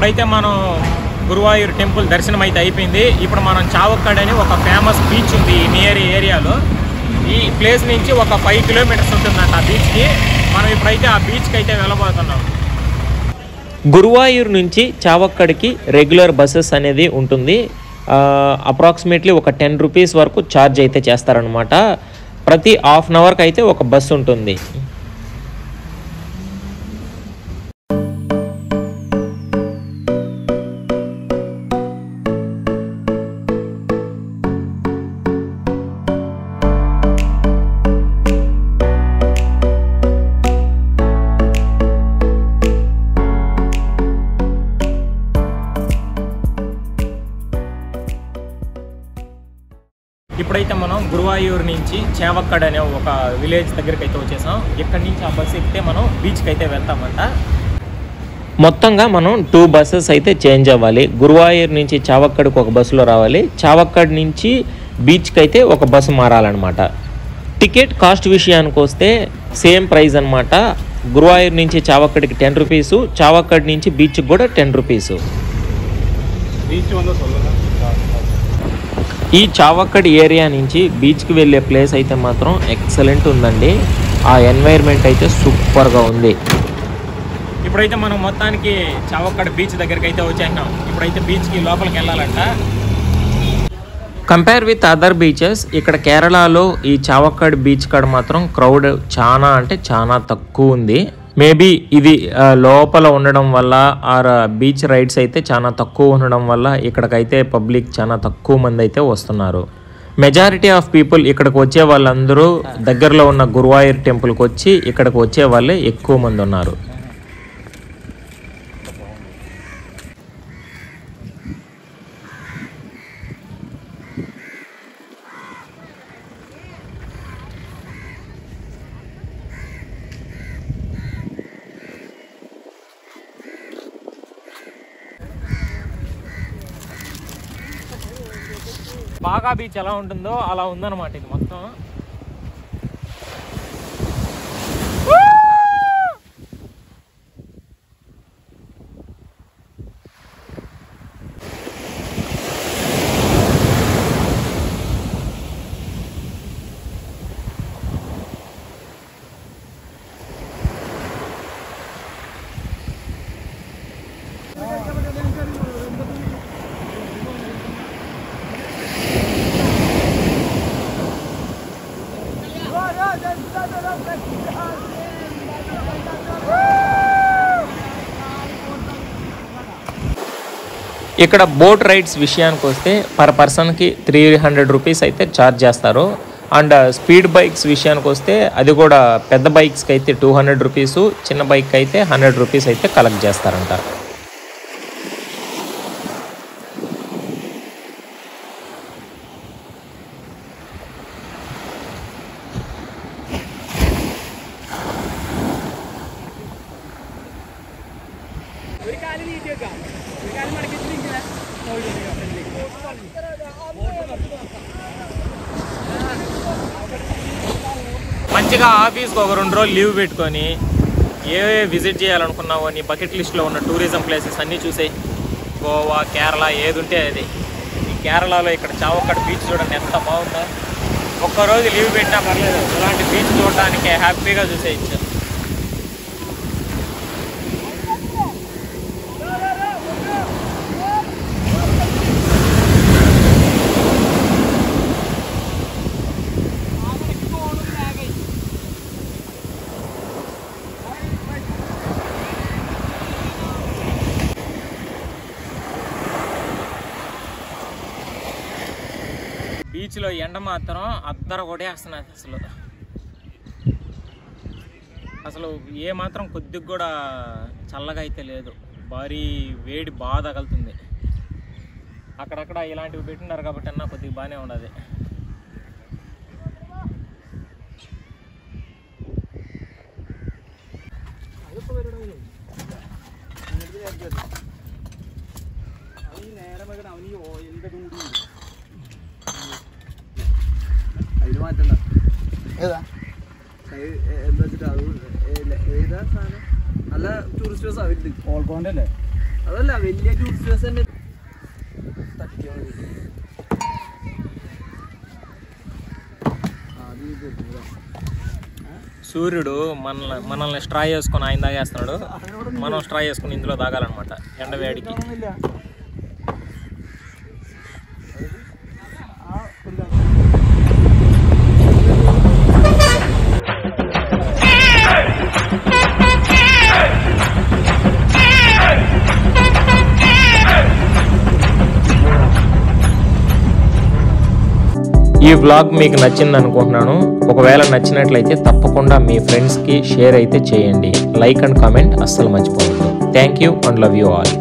ఇప్పుడైతే మనం గురువాయూర్ టెంపుల్ దర్శనం అయితే అయిపోయింది ఇప్పుడు మనం చావక్కడ్ అని ఒక ఫేమస్ బీచ్ ఉంది ఈ నియర్ ఏరియాలో ఈ ప్లేస్ నుంచి ఒక ఫైవ్ కిలోమీటర్స్ ఉంటుందంట ఆ బీచ్కి మనం ఇప్పుడైతే ఆ బీచ్కి అయితే వెళ్ళబోతున్నాం గురువాయూర్ నుంచి చావక్కడికి రెగ్యులర్ బస్సెస్ అనేది ఉంటుంది అప్రాక్సిమేట్లీ ఒక టెన్ రూపీస్ వరకు ఛార్జ్ అయితే చేస్తారనమాట ప్రతి హాఫ్ అన్ అవర్కి అయితే ఒక బస్సు ఉంటుంది ఇప్పుడైతే మనం గురువాయూర్ నుంచి చేవక్కడ్ అనే ఒక విలేజ్ దగ్గరికి అయితే వచ్చేసాం ఇక్కడి నుంచి ఆ బస్సు ఎక్కితే మనం బీచ్కి అయితే వెళ్తామంట మొత్తంగా మనం టూ బస్సెస్ అయితే చేంజ్ అవ్వాలి గురువాయూర్ నుంచి చావక్కడికి ఒక బస్సులో రావాలి చావక్కడ్ నుంచి బీచ్కి అయితే ఒక బస్సు మారాలన్నమాట టికెట్ కాస్ట్ విషయానికి వస్తే సేమ్ ప్రైస్ అన్నమాట గురువాయూర్ నుంచి చావక్కడికి టెన్ రూపీసు చావక్కడ్ నుంచి బీచ్కి కూడా టెన్ రూపీసు ఈ చావక్కడ్ ఏరియా నుంచి బీచ్కి వెళ్ళే ప్లేస్ అయితే మాత్రం ఎక్సలెంట్ ఉందండి ఆ ఎన్వైర్న్మెంట్ అయితే సూపర్గా ఉంది ఇప్పుడైతే మనం మొత్తానికి చావక్కడ్ బీచ్ దగ్గరికి అయితే వచ్చేసినాం ఇప్పుడైతే బీచ్కి లోపలికి వెళ్ళాలంట కంపేర్ విత్ అదర్ బీచెస్ ఇక్కడ కేరళలో ఈ చావక్కడ్ బీచ్ కాడ మాత్రం క్రౌడ్ చాలా అంటే చాలా తక్కువ ఉంది మేబీ ఇది ఆ, లోపల ఉండడం వల్ల ఆర్ బీచ్ రైడ్స్ అయితే చాలా తక్కువ ఉండడం వల్ల ఇక్కడికైతే పబ్లిక్ చాలా తక్కువ మంది అయితే వస్తున్నారు మెజారిటీ ఆఫ్ పీపుల్ ఇక్కడికి వచ్చే వాళ్ళందరూ దగ్గరలో ఉన్న గురువాయూర్ టెంపుల్కి వచ్చి ఇక్కడికి వచ్చే వాళ్ళే ఎక్కువ మంది ఉన్నారు బాగా బీచ్ ఎలా ఉంటుందో అలా ఉందన్నమాట ఇది మొత్తం ఇక్కడ బోట్ రైడ్స్ విషయానికి వస్తే పర్ పర్సన్కి త్రీ హండ్రెడ్ రూపీస్ అయితే ఛార్జ్ చేస్తారు అండ్ స్పీడ్ బైక్స్ విషయానికి వస్తే అది కూడా పెద్ద బైక్స్కి అయితే టూ హండ్రెడ్ రూపీస్ చిన్న బైక్ అయితే హండ్రెడ్ రూపీస్ అయితే కలెక్ట్ చేస్తారంట మంచిగా ఆఫీస్కి ఒక రెండు రోజులు లీవ్ పెట్టుకొని ఏ విజిట్ చేయాలనుకున్నావో నీ బకెట్ లిస్ట్లో ఉన్న టూరిజం ప్లేసెస్ అన్నీ చూసాయి గోవా కేరళ ఏది ఉంటే అది ఈ కేరళలో ఇక్కడ చావక్కడ్ బీచ్ చూడండి ఎంత బాగుందో ఒక్కరోజు లీవ్ పెట్టినా పర్లేదు ఇలాంటి బీచ్ చూడడానికి హ్యాపీగా చూసేయచ్చు బీచ్లో ఎండ మాత్రం అద్దర కొట్టేస్తున్నది అసలు అసలు ఏ మాత్రం కొద్దిగా కూడా చల్లగా అయితే లేదు భారీ వేడి బాగా తగులుతుంది అక్కడక్కడ ఇలాంటివి పెట్టినారు కాబట్టి అన్న కొద్దిగా బాగానే ఉండదు അതിന് മാറ്റണ്ട ഏതാ അത് എന്താ വെച്ചിട്ട് അത് ഏ- ഏതാ സാധനം നല്ല ടൂറിസ്റ്റ് ബസ് അവരുണ്ട് ഓൾക്കോണ്ടല്ലേ അതല്ല വലിയ ടൂറിസ്റ്റ് തന്നെ సూర్యుడు మనల్ని మనల్ని స్ట్రా చేసుకొని ఆయన తాగేస్తున్నాడు మనం స్ట్రా చేసుకుని ఇందులో తాగాలన్నమాట ఎండవేడికి ఈ వ్లాగ్ మీకు నచ్చింది అనుకుంటున్నాను ఒకవేళ నచ్చినట్లయితే తప్పకుండా మీ ఫ్రెండ్స్కి షేర్ అయితే చేయండి లైక్ అండ్ కామెంట్ అస్సలు మర్చిపోవద్దు thank you and love you all